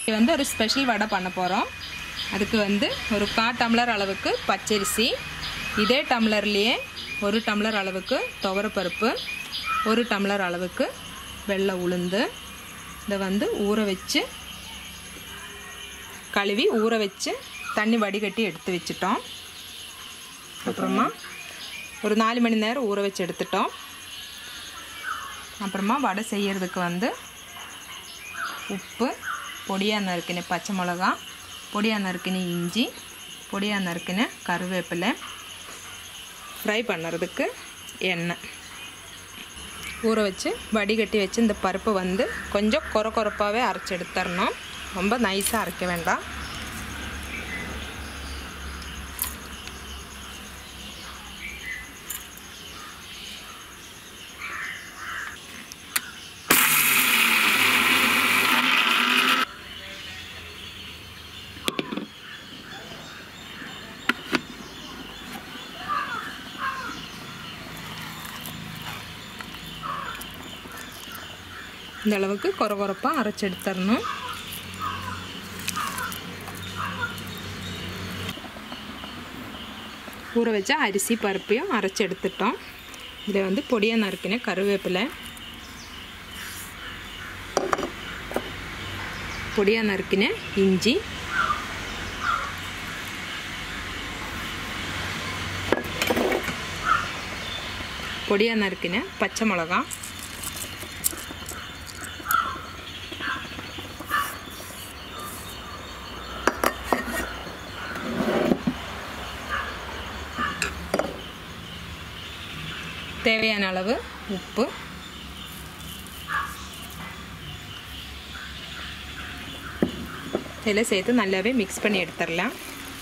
இது வந்து ஒரு ஸ்பெஷல் வடை பண்ண போகிறோம் அதுக்கு வந்து ஒரு கா டம்ளர் அளவுக்கு பச்சரிசி இதே டம்ளர்லேயே ஒரு டம்ளர் அளவுக்கு துவரப்பருப்பு ஒரு டம்ளர் அளவுக்கு வெள்ளை உளுந்து இதை வந்து ஊற வச்சு கழுவி ஊற வச்சு தண்ணி வடிகட்டி எடுத்து வச்சிட்டோம் அப்புறமா ஒரு நாலு மணி நேரம் ஊற வச்சு எடுத்துட்டோம் அப்புறமா வடை செய்யறதுக்கு வந்து உப்பு பொடியாக நறுக்கின பச்சை மிளகா பொடியாக நறுக்கின இஞ்சி பொடியாக நறுக்கின கருவேப்பிலை ஃப்ரை பண்ணுறதுக்கு எண்ணெய் ஊற வச்சு வடிகட்டி வச்சு இந்த பருப்பு வந்து கொஞ்சம் கொர கொரப்பாகவே அரைச்சி எடுத்துடணும் ரொம்ப நைஸாக அரைக்க வேண்டாம் இந்த அளவுக்கு கொர கொரப்பாக அரைச்சி எடுத்துடணும் ஊற வச்ச அரிசி பருப்பையும் அரைச்சி எடுத்துட்டோம் இதில் வந்து பொடியாக நறுக்கின கருவேப்பிலை பொடியாக நறுக்கின இஞ்சி பொடியாக நறுக்கின பச்சை மிளகா தேவையான அளவு உப்பு இதில் சேர்த்து நல்லாவே மிக்ஸ் பண்ணி எடுத்துடலாம்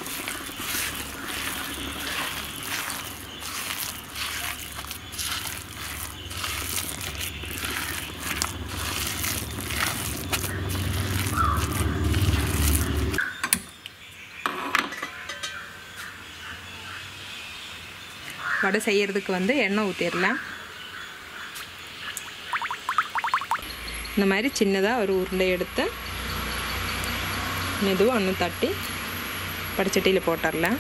வடை செய்யறதுக்கு வந்து எண்ணெய் ஊற்றிடலாம் இந்த மாதிரி சின்னதாக ஒரு உருண்டை எடுத்து மெதுவாக ஒன்று தட்டி படைச்சட்டியில் போட்டுடலாம்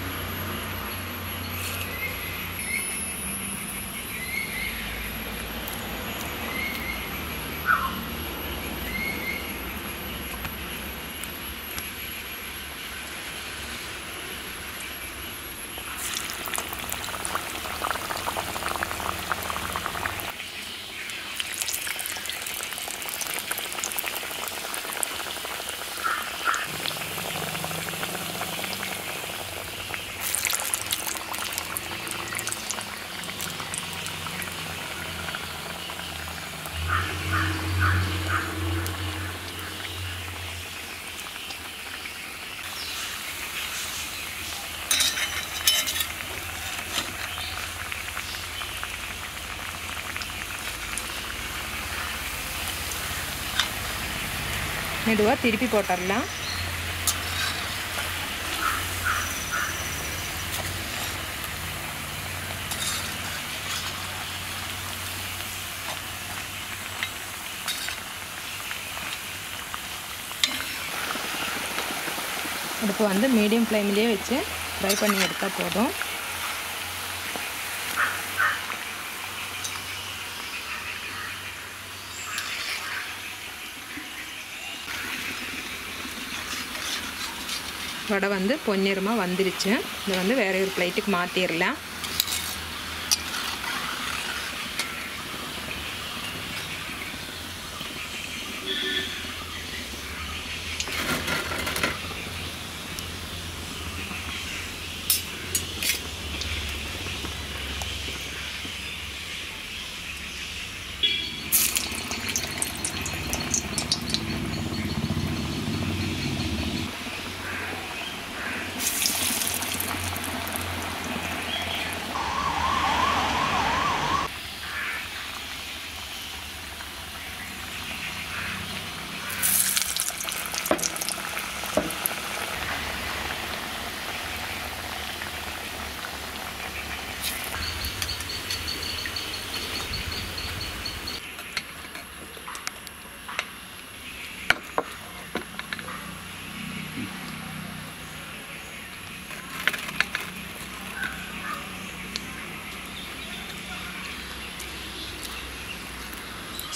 மெதுவாக திருப்பி போட்டுடலாம் அடுப்பு வந்து மீடியம் ஃப்ளேம்லேயே வச்சு ஃப்ரை பண்ணி எடுத்தால் போதும் வடை வந்து பொன்னிறமாக வந்துருச்சு இதை வந்து வேற ஒரு பிளேட்டுக்கு மாற்றிடலாம்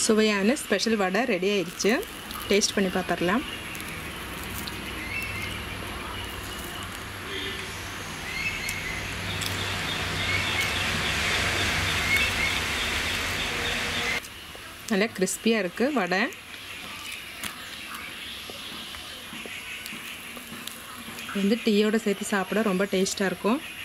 சுவையான ஸ்பெஷல் வடை ரெடி ஆயிடுச்சு டேஸ்ட் பண்ணி பார்த்துடலாம் நல்லா கிறிஸ்பியாக இருக்குது வடை வந்து டீயோடு சேர்த்து சாப்பிட ரொம்ப டேஸ்ட்டாக இருக்கும்